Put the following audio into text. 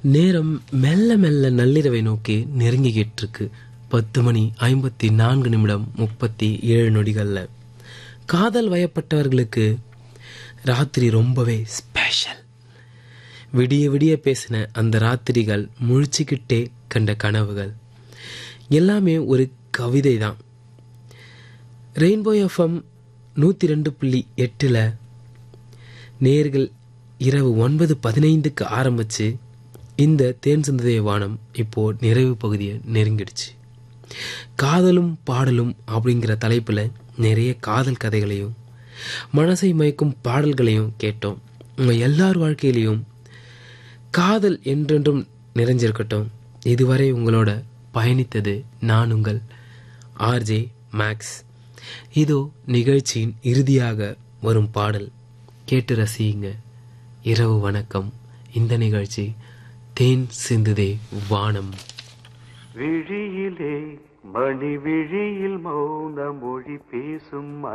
நேரம் மெல்ல மெல்ல நள்ளிரவை நோக்கி நெருங்கிக்கிட்டு இருக்கு பத்து மணி ஐம்பத்தி நான்கு நிமிடம் முப்பத்தி ஏழு நொடிகள்ல காதல் வயப்பட்டவர்களுக்கு ராத்திரி ரொம்பவே ஸ்பெஷல் விடிய விடிய பேசின அந்த ராத்திரிகள் முழிச்சுக்கிட்டே கண்ட கனவுகள் எல்லாமே ஒரு கவிதை தான் ரெயின்போ எஃப்எம் நூற்றி ரெண்டு புள்ளி எட்டில் நேர்கள் இரவு ஒன்பது பதினைந்துக்கு ஆரம்பித்து இந்த தேன் சிந்ததைய வானம் இப்போ நிறைவு பகுதியை நெருங்கிடுச்சு காதலும் பாடலும் அப்படிங்கிற தலைப்பில் நிறைய காதல் கதைகளையும் மனசை மயக்கும் பாடல்களையும் கேட்டோம் உங்கள் எல்லார் வாழ்க்கையிலையும் காதல் என்றென்றும் நிறைஞ்சிருக்கட்டும் இதுவரை உங்களோட பயணித்தது நான் உங்கள் ஆர்ஜே மேக்ஸ் இதோ நிகழ்ச்சியின் இறுதியாக வரும் பாடல் கேட்டு ரசியுங்க இரவு வணக்கம் இந்த நிகழ்ச்சி தேன் சிந்துதே வானம் விழியிலே மணி விழியில் மௌன மொழி பேசும்